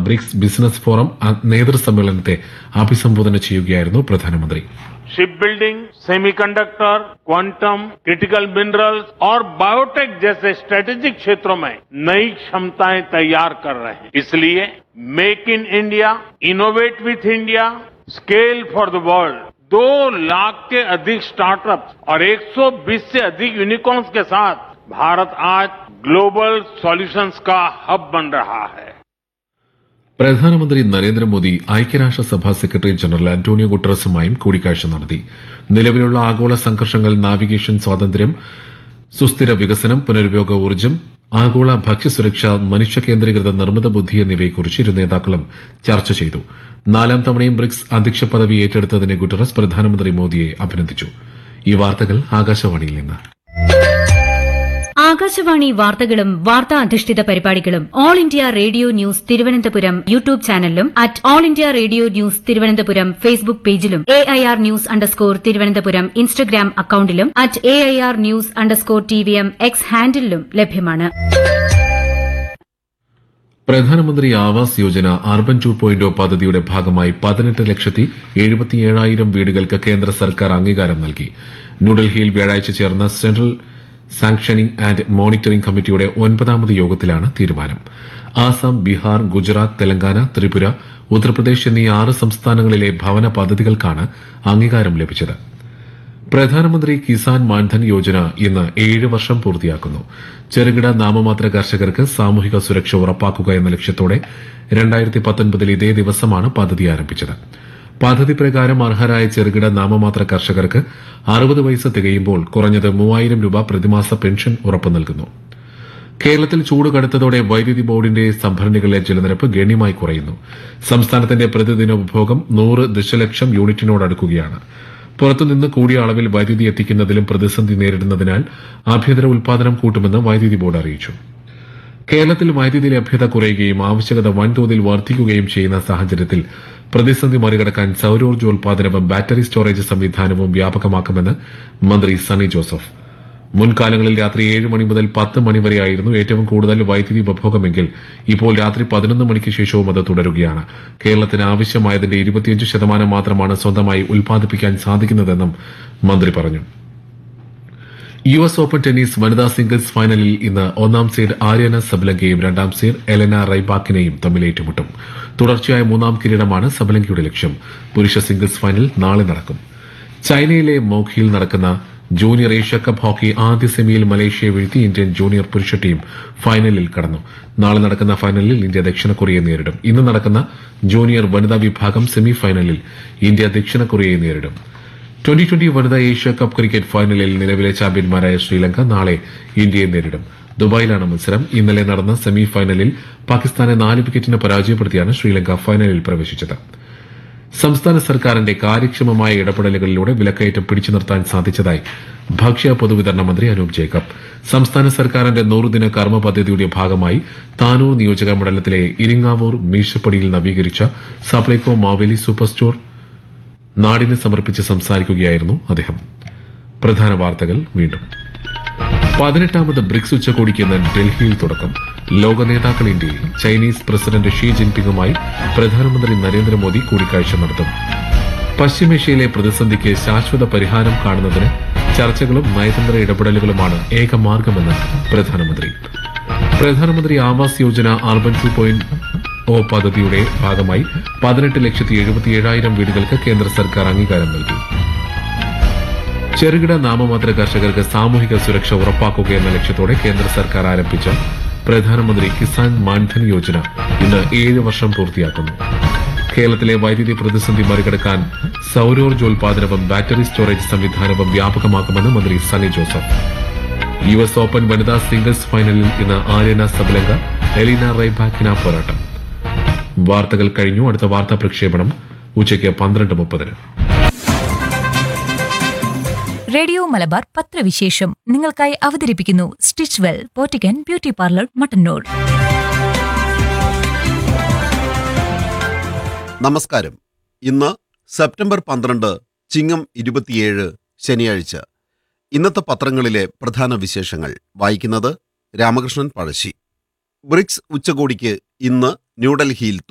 BRICS business forum അ- നേതൃസമ്മേളനത്തെ അഭിസംബോധന ചെയ്യുകയായിരുന്നു പ്രധാനമന്ത്രി ship building semiconductor quantum critical minerals और बायोटेक जैसे स्ट्रेटेजिक क्षेत्रों में नई क्षमताएं तैयार कर रहे हैं इसलिए make in India innovate with India scale for the world दो लाख के अधिक स्टार्टअप्स और 120 से अधिक यूनिकॉर्न्स के साथ भारत आज ग्लोबल सॉल्यूशंस का हब बन रहा है പ്രധാനമന്ത്രി നരേന്ദ്രമോദി ഐക്യരാഷ്ട്രസഭാ സെക്രട്ടറി ജനറൽ അന്റോണിയോ ഗുട്ടറസുമായും കൂടിക്കാഴ്ച നടത്തി നിലവിലുള്ള ആഗോള സംഘർഷങ്ങൾ നാവിഗേഷൻ സ്വാതന്ത്ര്യം സുസ്ഥിര വികസനം പുനരുപയോഗ ഊർജ്ജം ആഗോള ഭക്ഷ്യസുരക്ഷ മനുഷ്യ കേന്ദ്രീകൃത നിർമ്മിത ബുദ്ധി എന്നിവയെക്കുറിച്ച് ഇരു നേതാക്കളും ചർച്ച ചെയ്തു നാലാം തവണയും ബ്രിക്സ് അധ്യക്ഷ പദവി ഏറ്റെടുത്തതിന് ഗുട്ടറസ് പ്രധാനമന്ത്രി മോദിയെ അഭിനന്ദിച്ചു ഈ വാർത്തകൾ ആകാശവാണിയിൽ നിന്ന് ആകാശവാണി വാർത്തകളും വാർത്താ അധിഷ്ഠിത പരിപാടികളും All India Radio news Thiruvananthapuram YouTube ചാനലിലും at All India Radio news Thiruvananthapuram Facebook പേജിലും A I R news underscore Thiruvananthapuram Instagram അക്കൌണ്ടിലും at A I R news underscore T V M X ഹാൻഡിലും ലഭ്യമാണ് പ്രധാനമന്ത്രി Awas Yojana urban two point പദ്ധതിയുടെ ഭാഗമായി പതിനെട്ട് ലക്ഷത്തി എഴുപത്തിയേഴായിരം വീടുകൾക്ക് കേന്ദ്ര സർക്കാർ അംഗീകാരം നൽകി ന്യൂഡൽഹിയിൽ വ്യാഴാഴ്ച ചേർന്ന സെൻട്രൽ സാങ്ഷനിംഗ് ആൻഡ് മോണിറ്ററിംഗ് കമ്മിറ്റിയുടെ ഒൻപതാമത് യോഗത്തിലാണ് തീരുമാനം ആസാം ബീഹാർ ഗുജറാത്ത് തെലങ്കാന ത്രിപുര ഉത്തർപ്രദേശ് എന്നീ ആറ് സംസ്ഥാനങ്ങളിലെ ഭവന പദ്ധതികൾക്കാണ് അംഗീകാരം ലഭിച്ചത് പ്രധാനമന്ത്രി കിസാൻ മാൻധൻ യോജന ഇന്ന് ഏഴ് വർഷം പൂർത്തിയാക്കുന്നു ചെറുകിട നാമമാത്ര കർഷകർക്ക് സാമൂഹിക സുരക്ഷ ഉറപ്പാക്കുക എന്ന ലക്ഷ്യത്തോടെ രണ്ടായിരത്തി പത്തൊൻപതിൽ ഇതേ ദിവസമാണ് പദ്ധതി ആരംഭിച്ചത് പദ്ധതി പ്രകാരം അർഹരായ ചെറുകിട നാമമാത്ര കർഷകർക്ക് അറുപത് വയസ്സ് തികയുമ്പോൾ കുറഞ്ഞത് മൂവായിരം രൂപ പ്രതിമാസ പെൻഷൻ ഉറപ്പു നൽകുന്നു കേരളത്തിൽ ചൂട് കടുത്തതോടെ വൈദ്യുതി ബോർഡിന്റെ സംഭരണികളിലെ ജലനിരപ്പ് ഗണ്യമായി കുറയുന്നു സംസ്ഥാനത്തിന്റെ പ്രതിദിന ഉപഭോഗം നൂറ് ദശലക്ഷം യൂണിറ്റിനോടടുക്കുകയാണ് പുറത്തുനിന്ന് കൂടിയ അളവിൽ വൈദ്യുതി എത്തിക്കുന്നതിലും പ്രതിസന്ധി നേരിടുന്നതിനാൽ ആഭ്യന്തര ഉൽപാദനം കൂട്ടുമെന്ന് വൈദ്യുതി ബോർഡ് അറിയിച്ചു കേരളത്തിൽ വൈദ്യുതി ലഭ്യത കുറയുകയും ആവശ്യകത വൻതോതിൽ വർദ്ധിക്കുകയും ചെയ്യുന്ന സാഹചര്യത്തിൽ പ്രതിസന്ധി മറികടക്കാൻ സൌരോർജ്ജോൽപാദനവും ബാറ്ററി സ്റ്റോറേജ് സംവിധാനവും വ്യാപകമാക്കുമെന്ന് മന്ത്രി സണ്ണി ജോസഫ് മുൻകാലങ്ങളിൽ രാത്രി ഏഴ് മണി മുതൽ പത്ത് മണി വരെയായിരുന്നു ഏറ്റവും കൂടുതൽ വൈദ്യുതി ഉപഭോഗമെങ്കിൽ ഇപ്പോൾ രാത്രി പതിനൊന്ന് മണിക്ക് ശേഷവും അത് തുടരുകയാണ് കേരളത്തിന് ആവശ്യമായതിന്റെ ഇരുപത്തിയഞ്ച് ശതമാനം മാത്രമാണ് സ്വന്തമായി ഉൽപ്പാദിപ്പിക്കാൻ സാധിക്കുന്നതെന്നും മന്ത്രി പറഞ്ഞു യു എസ് ഓപ്പൺ ടെന്നീസ് വനിതാ സിംഗിൾസ് ഫൈനലിൽ ഇന്ന് ഒന്നാം സീഡ് ആര്യന സബലങ്കയും രണ്ടാം സീഡ് എലന റൈബാക്കിനെയും തമ്മിൽ ഏറ്റുമുട്ടും തുടർച്ചയായ മൂന്നാം കിരീടമാണ് സബലങ്കയുടെ ലക്ഷ്യം പുരുഷ സിംഗിൾസ് ഫൈനൽ നാളെ നടക്കും ചൈനയിലെ മോഖിയിൽ നടക്കുന്ന ജൂനിയർ ഏഷ്യ കപ്പ് ഹോക്കി ആദ്യ സെമിയിൽ മലേഷ്യയെ വീഴ്ത്തി ഇന്ത്യൻ ജൂനിയർ പുരുഷ ടീം ഫൈനലിൽ കടന്നു നാളെ നടക്കുന്ന ഫൈനലിൽ ഇന്ത്യ ദക്ഷിണ കൊറിയയെ നേരിടും ഇന്ന് നടക്കുന്ന ജൂനിയർ വനിതാ വിഭാഗം സെമി ഫൈനലിൽ ഇന്ത്യ ദക്ഷിണ കൊറിയയെ നേരിടും ട്വന്റി ട്വന്റി വനിതാ ഏഷ്യ കപ്പ് ക്രിക്കറ്റ് ഫൈനലിൽ നിലവിലെ ചാമ്പ്യന്മാരായ ശ്രീലങ്ക നാളെ ഇന്ത്യയെ നേരിടും ദുബായിലാണ് മത്സരം ഇന്നലെ നടന്ന സെമി ഫൈനലിൽ പാകിസ്ഥാനെ നാല് വിക്കറ്റിന് പരാജയപ്പെടുത്തിയാണ് ശ്രീലങ്ക ഫൈനലിൽ പ്രവേശിച്ചത് സംസ്ഥാന സർക്കാരിന്റെ കാര്യക്ഷമമായ ഇടപെടലുകളിലൂടെ വിലക്കയറ്റം പിടിച്ചു നിർത്താൻ സാധിച്ചതായി ഭക്ഷ്യ പൊതുവിതരണ മന്ത്രി അനൂപ് ജേക്കബ് സംസ്ഥാന സർക്കാരിന്റെ നൂറുദിന കർമ്മ പദ്ധതിയുടെ ഭാഗമായി താനൂർ നിയോജക മണ്ഡലത്തിലെ ഇരിങ്ങാവൂർ മീശപ്പടിയിൽ നവീകരിച്ച സപ്ലൈകോ മാവേലി സൂപ്പർ സ്റ്റോർ നാടിന് സമർപ്പിച്ച് സംസാരിക്കുകയായിരുന്നു അദ്ദേഹം പ്രധാന വാർത്തകൾ വീണ്ടും പതിനെട്ടാമത് ബ്രിക്സ് ഉച്ചകോടിക്ക് ഇന്ന് ഡൽഹിയിൽ തുടക്കം ലോക നേതാക്കൾ ഇന്ത്യയിൽ ചൈനീസ് പ്രസിഡന്റ് ഷീ ജിൻപിങ്ങുമായി പ്രധാനമന്ത്രി നരേന്ദ്രമോദി കൂടിക്കാഴ്ച നടത്തും പശ്ചിമേഷ്യയിലെ പ്രതിസന്ധിക്ക് ശാശ്വത പരിഹാരം കാണുന്നതിന് ചർച്ചകളും നയതന്ത്ര ഇടപെടലുകളുമാണ് ഏകമാർഗമെന്ന് പ്രധാനമന്ത്രി പ്രധാനമന്ത്രി Awas Yojana urban two point O പദ്ധതിയുടെ ഭാഗമായി പതിനെട്ട് ലക്ഷത്തി എഴുപത്തിയേഴായിരം വീടുകൾക്ക് കേന്ദ്ര സർക്കാർ അംഗീകാരം നൽകി ചെറുകിട നാമമാത്ര കർഷകർക്ക് സാമൂഹിക സുരക്ഷ ഉറപ്പാക്കുക എന്ന ലക്ഷ്യത്തോടെ കേന്ദ്ര സർക്കാർ ആരംഭിച്ച പ്രധാനമന്ത്രി കിസാൻ മാൻധൻ യോജന ഇന്ന് ഏഴ് വർഷം പൂർത്തിയാക്കുന്നു കേരളത്തിലെ വൈദ്യുതി പ്രതിസന്ധി മറികടക്കാൻ സൌരോർജ്ജോൽപാദനവും ബാറ്ററി സ്റ്റോറേജ് സംവിധാനവും വ്യാപകമാക്കുമെന്ന് മന്ത്രി Sunny Joseph U S open വനിതാ സിംഗിൾസ് ഫൈനലിൽ ഇന്ന് ആര്യന സബലങ്ക എലീന റൈബാക്കിന പോരാട്ടം വാർത്തകൾ കഴിഞ്ഞു അടുത്ത വാർത്താ പ്രക്ഷേപണം ഉച്ചയ്ക്ക് പന്ത്രണ്ട് മുപ്പതിന് റേഡിയോ മലബാർ പത്രവിശേഷം നിങ്ങൾക്കായി അവതരിപ്പിക്കുന്നു സ്റ്റിച്ച് വെൽ പോറ്റിക്കൻ ബ്യൂട്ടി പാർലർ മട്ടന്നൂർ നമസ്കാരം ഇന്ന് സെപ്റ്റംബർ പന്ത്രണ്ട് ചിങ്ങം ഇരുപത്തിയേഴ് ശനിയാഴ്ച ഇന്നത്തെ പത്രങ്ങളിലെ പ്രധാന വിശേഷങ്ങൾ വായിക്കുന്നത് രാമകൃഷ്ണൻ പഴശ്ശി ബ്രിക്സ് ഉച്ചകോടിക്ക് ഇന്ന് ന്യൂഡൽഹിയിൽ